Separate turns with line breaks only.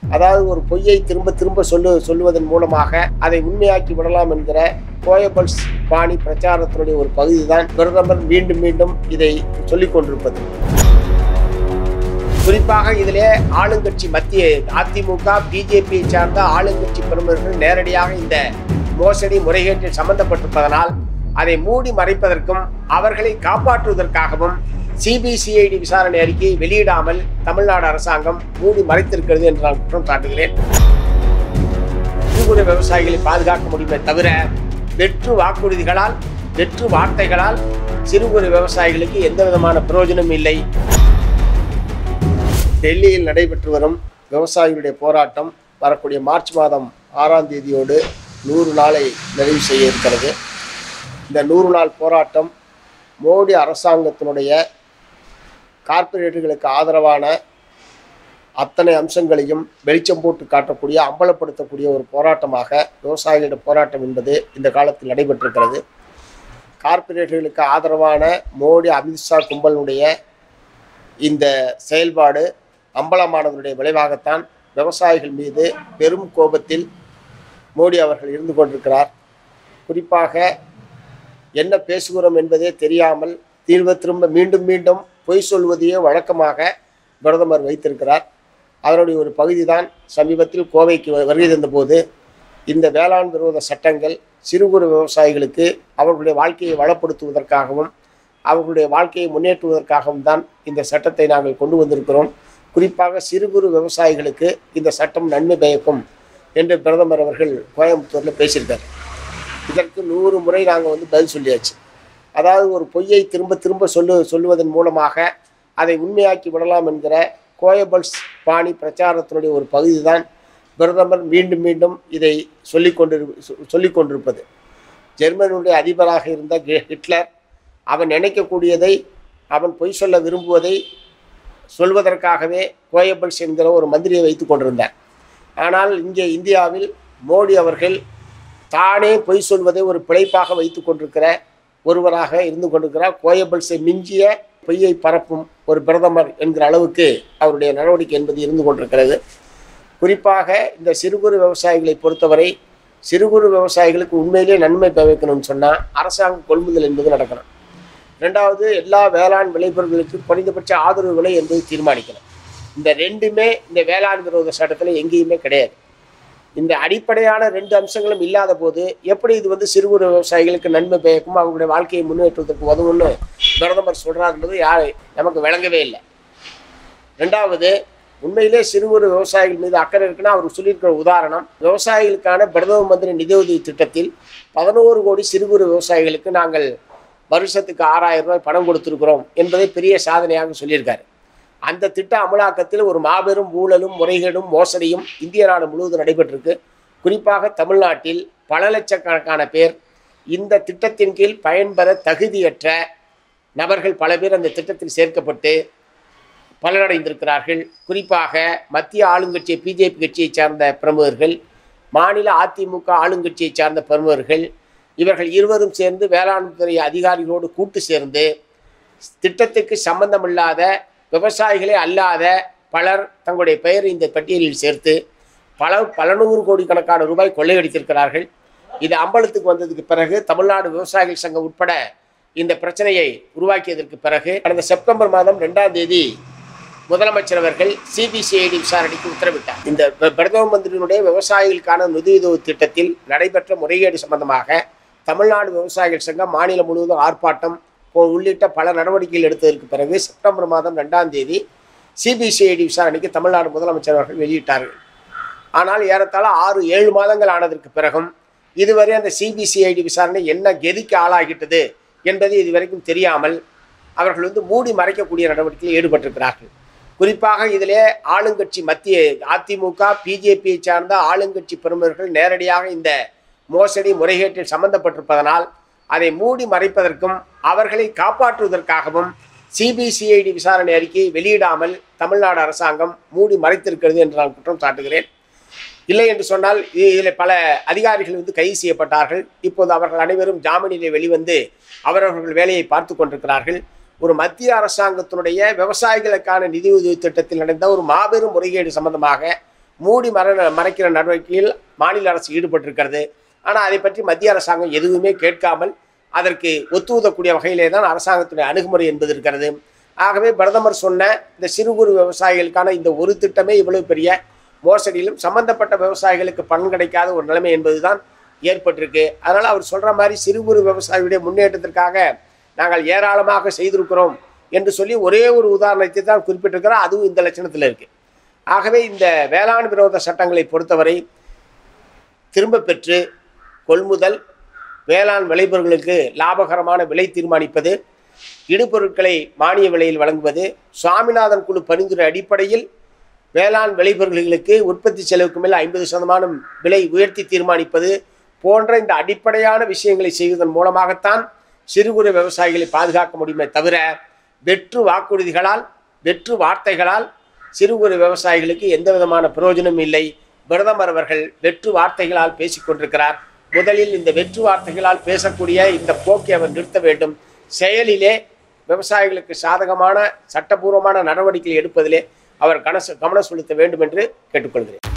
அதாவது ஒரு பொய்யை திரும்ப திரும்ப சொல்லு சொல்லுவதன் மூலமாக அதை உண்மையாக்கி விடலாம் என்கிற கோயபல்ஸ் பாணி பிரச்சாரத்தினுடைய ஒரு பகுதி தான் பிரதமர் மீண்டும் மீண்டும் இதை சொல்லிக் கொண்டிருப்பது குறிப்பாக இதிலே ஆளுங்கட்சி மத்திய அதிமுக பிஜேபியை சார்ந்த ஆளுங்கட்சி பிரமுகர்கள் நேரடியாக இந்த மோசடி முறைகேட்டில் சம்பந்தப்பட்டிருப்பதனால் அதை மூடி மறைப்பதற்கும் அவர்களை காப்பாற்றுவதற்காகவும் சிபிசிஐடி விசாரணை அறிக்கையை வெளியிடாமல் தமிழ்நாடு அரசாங்கம் மூடி மறைத்திருக்கிறது என்று நான் குற்றம் சாட்டுகிறேன் சிறுகுறு விவசாயிகளை பாதுகாக்க முடியுமே தவிர வெற்று வாக்குறுதிகளால் வெற்று வார்த்தைகளால் சிறுகுறு விவசாயிகளுக்கு எந்த விதமான பிரயோஜனமும் இல்லை டெல்லியில் நடைபெற்று வரும் விவசாயிகளுடைய போராட்டம் வரக்கூடிய மார்ச் மாதம் ஆறாம் தேதியோடு நூறு நாளை நிறைவு செய்ய இருக்கிறது இந்த நூறு நாள் போராட்டம் மோடி அரசாங்கத்தினுடைய கார்ப்பரேட்டுகளுக்கு ஆதரவான அத்தனை அம்சங்களையும் வெளிச்சம் போட்டு காட்டக்கூடிய அம்பலப்படுத்தக்கூடிய ஒரு போராட்டமாக விவசாயிகளுடைய போராட்டம் என்பது இந்த காலத்தில் நடைபெற்றிருக்கிறது கார்ப்பரேட்டுகளுக்கு ஆதரவான மோடி அமித்ஷா கும்பலுடைய இந்த செயல்பாடு அம்பலமானதனுடைய விளைவாகத்தான் விவசாயிகள் மீது பெரும் கோபத்தில் மோடி அவர்கள் இருந்து கொண்டிருக்கிறார் குறிப்பாக என்ன பேசுகிறோம் என்பதே தெரியாமல் திரும்ப திரும்ப மீண்டும் மீண்டும் பொய் சொல்வதையே வழக்கமாக பிரதமர் வைத்திருக்கிறார் அதனுடைய ஒரு பகுதி தான் சமீபத்தில் கோவைக்கு வ- வருகை தந்தபோது இந்த வேளாண் விரோத சட்டங்கள் சிறு குறு விவசாயிகளுக்கு அவர்களுடைய வாழ்க்கையை வளப்படுத்துவதற்காகவும் அவர்களுடைய வாழ்க்கையை முன்னேற்றுவதற்காகவும் தான் இந்த சட்டத்தை நாங்கள் கொண்டு வந்திருக்கிறோம் குறிப்பாக சிறு குறு விவசாயிகளுக்கு இந்த சட்டம் நன்மை பயக்கும் என்று பிரதமர் அவர்கள் கோயம்புத்தூரில் பேசியிருக்கார் இதற்கு நூறு முறை நாங்கள் வந்து பதில் சொல்லியாச்சு அதாவது ஒரு பொய்யை திரும்ப திரும்ப சொல்லு சொல்லுவதன் மூலமாக அதை உண்மையாக்கி விடலாம் என்கிற கோயபல்ஸ் பாணி பிரச்சாரத்தினுடைய ஒரு பகுதி தான் பிரதமர் மீண்டும் மீண்டும் இதை சொல்லிக் கொண்டிரு சொல்லிக் கொண்டிருப்பது ஜெர்மனியுடைய அதிபராக இருந்த கி- ஹிட்லர் அவன் நினைக்கக்கூடியதை அவன் பொய் சொல்ல விரும்புவதை சொல்வதற்காகவே கோயபல்ஸ் என்கிற ஒரு மந்திரியை வைத்து கொண்டிருந்தார் ஆனால் இங்கே இந்தியாவில் மோடி அவர்கள் தானே பொய் சொல்வதை ஒரு பிழைப்பாக வைத்து கொண்டிருக்கிற ஒருவராக இருந்து கொண்டிருக்கிறார் கோயபல்ஸை மிஞ்சிய பொய்யை பரப்பும் ஒரு பிரதமர் என்கிற அளவுக்கு அவருடைய நடவடிக்கை என்பது இருந்து கொண்டிருக்கிறது குறிப்பாக இந்த சிறு குறு விவசாயிகளை பொறுத்தவரை சிறு குறு விவசாயிகளுக்கு உண்மையிலே நன்மை பயக்கணும்னு சொன்னால் அரசாங்க கொள்முதல் என்பது நடக்கணும் ரெண்டாவது எல்லா வேளாண் விளைபொருட்களுக்கு குறைந்தபட்ச ஆதரவு விலை என்பது தீர்மானிக்கணும் இந்த ரெண்டுமே இந்த வேளாண் விரோத சட்டத்தில் எங்கேயுமே கிடையாது இந்த அடிப்படையான ரெண்டு அம்சங்களும் இல்லாத போது எப்படி இது வந்து சிறு குறு விவசாயிகளுக்கு நன்மை பயக்கும் அவங்களுடைய வாழ்க்கையை முன்னேற்றுவதற்கு உதவும்னு பிரதமர் சொல்றாருன்றது யார் நமக்கு விளங்கவே இல்லை ரெண்டாவது உண்மையிலே சிறு குறு விவசாயிகள் மீது அக்கறை இருக்குன்னா அவர் சொல்லியிருக்கிற உதாரணம் விவசாயிகளுக்கான பிரதம மந்திரி நிதியுதவி திட்டத்தில் பதினோரு கோடி சிறு குறு விவசாயிகளுக்கு நாங்கள் வருஷத்துக்கு ஆறாயிரம் ரூபாய் பணம் கொடுத்துருக்குறோம் என்பதை பெரிய சாதனையாக சொல்லியிருக்காரு அந்த திட்ட அமலாக்கத்தில் ஒரு மாபெரும் ஊழலும் முறைகேடும் மோசடியும் இந்திய நாடு முழுவதும் நடைபெற்றிருக்கு குறிப்பாக தமிழ்நாட்டில் பல லட்சக்கணக்கான பேர் இந்த திட்டத்தின் கீழ் பயன்பெற தகுதியற்ற நபர்கள் பல பேர் அந்த திட்டத்தில் சேர்க்கப்பட்டு பலனடைந்திருக்கிறார்கள் குறிப்பாக மத்திய ஆளுங்கட்சி பிஜேபி கட்சியை சார்ந்த பிரமுகர்கள் மாநில அதிமுக ஆளுங்கட்சியை சார்ந்த பிரமுகர்கள் இவர்கள் இருவரும் சேர்ந்து வேளாண் துறை அதிகாரிகளோடு கூட்டு சேர்ந்து திட்டத்துக்கு சம்பந்தமில்லாத விவசாயிகளே அல்லாத பலர் தங்களுடைய பெயரை இந்த பட்டியலில் சேர்த்து பல பல நூறு கோடி கணக்கான ரூபாய் கொள்ளையடித்திருக்கிறார்கள் இது அம்பலத்துக்கு வந்ததுக்கு பிறகு தமிழ்நாடு விவசாயிகள் சங்கம் உட்பட இந்த பிரச்சனையை உருவாக்கியதற்கு பிறகு கடந்த செப்டம்பர் மாதம் ரெண்டாம் தேதி முதலமைச்சர் அவர்கள் சிபிசிஐடி விசாரணைக்கு உத்தரவிட்டார் இந்த ப- பிரதம மந்திரியினுடைய விவசாயிகளுக்கான நிதியுதவி திட்டத்தில் நடைபெற்ற முறைகேடு சம்பந்தமாக தமிழ்நாடு விவசாயிகள் சங்கம் மாநிலம் முழுவதும் ஆர்ப்பாட்டம் போ- உள்ளிட்ட பல நடவடிக்கைகள் எடுத்ததற்கு பிறகு செப்டம்பர் மாதம் ரெண்டாம் தேதி சிபிசிஐடி விசாரணைக்கு தமிழ்நாடு முதலமைச்சர் அவர்கள் வெளியிட்டார்கள் ஆனால் ஏறத்தாழ ஆறு ஏழு மாதங்கள் ஆனதற்கு பிறகும் இதுவரை அந்த சிபிசிஐடி விசாரணை என்ன கெதிக்கு ஆளாகிட்டது என்பது இதுவரைக்கும் தெரியாமல் அவர்கள் வந்து மூடி மறைக்கக்கூடிய நடவடிக்கையில் ஈடுபட்டிருக்கிறார்கள் குறிப்பாக இதிலே ஆளுங்கட்சி மத்திய அதிமுக பிஜேபியை சார்ந்த ஆளுங்கட்சி பிரமுகர்கள் நேரடியாக இந்த மோசடி முறைகேட்டில் சம்பந்தப்பட்டிருப்பதனால் அதை மூடி மறைப்பதற்கும் அவர்களை காப்பாற்றுவதற்காகவும் சிபிசிஐடி விசாரணை அறிக்கையை வெளியிடாமல் தமிழ்நாடு அரசாங்கம் மூடி மறைத்திருக்கிறது என்று நான் குற்றம் சாட்டுகிறேன் இல்லை என்று சொன்னால் இ- இதில் பல அதிகாரிகள் வந்து கைது செய்யப்பட்டார்கள் இப்போது அவர்கள் அனைவரும் ஜாமீனிலே வெளிவந்து அவரவர்கள் வேலையை பார்த்து கொண்டிருக்கிறார்கள் ஒரு மத்திய அரசாங்கத்தினுடைய விவசாயிகளுக்கான நிதியுதவி திட்டத்தில் நடந்த ஒரு மாபெரும் முறைகேடு சம்பந்தமாக மூடி மற மறைக்கிற நடவடிக்கையில் மாநில அரசு ஈடுபட்டிருக்கிறது ஆனால் அதை பற்றி மத்திய அரசாங்கம் எதுவுமே கேட்காமல் அதற்கு ஒத்துவதக்கூடிய வகையிலே தான் அரசாங்கத்துடைய அணுகுமுறை என்பது இருக்கிறது ஆகவே பிரதமர் சொன்ன இந்த சிறு குறு விவசாயிகளுக்கான இந்த ஒரு திட்டமே இவ்வளவு பெரிய மோசடியிலும் சம்பந்தப்பட்ட விவசாயிகளுக்கு பலன் கிடைக்காத ஒரு நிலைமை என்பதுதான் ஏற்பட்டிருக்கு அதனால் அவர் சொல்கிற மாதிரி சிறு குறு விவசாயியுடைய முன்னேற்றத்திற்காக நாங்கள் ஏராளமாக செய்திருக்கிறோம் என்று சொல்லி ஒரே ஒரு உதாரணத்தை தான் குறிப்பிட்டிருக்கிறோம் அதுவும் இந்த லட்சணத்தில் இருக்குது ஆகவே இந்த வேளாண் விரோத சட்டங்களை பொறுத்தவரை திரும்ப பெற்று கொள்முதல் வேளாண் விளைபொருட்களுக்கு லாபகரமான விலை தீர்மானிப்பது இடுபொருட்களை மானிய விலையில் வழங்குவது சுவாமிநாதன் குழு பரிந்துரை அடிப்படையில் வேளாண் விளைபொருட்களுக்கு உற்பத்தி செலவுக்கு மேல் ஐம்பது சதமானம் விலை உயர்த்தி தீர்மானிப்பது போன்ற இந்த அடிப்படையான விஷயங்களை செய்வதன் மூலமாகத்தான் சிறு குறு விவசாயிகளை பாதுகாக்க முடியுமே தவிர வெற்று வாக்குறுதிகளால் வெற்று வார்த்தைகளால் சிறு குறு விவசாயிகளுக்கு எந்த விதமான பிரயோஜனமும் இல்லை பிரதமர் அவர்கள் வெற்று வார்த்தைகளால் பேசிக் கொண்டிருக்கிறார் முதலில் இந்த வெற்று வார்த்தைகளால் பேசக்கூடிய இந்த போக்கை அவர் நிறுத்த வேண்டும் செயலிலே விவசாயிகளுக்கு சாதகமான சட்டபூர்வமான நடவடிக்கை எடுப்பதிலே அவர் கனச கவனம் செலுத்த வேண்டும் என்று கேட்டுக்கொள்கிறேன்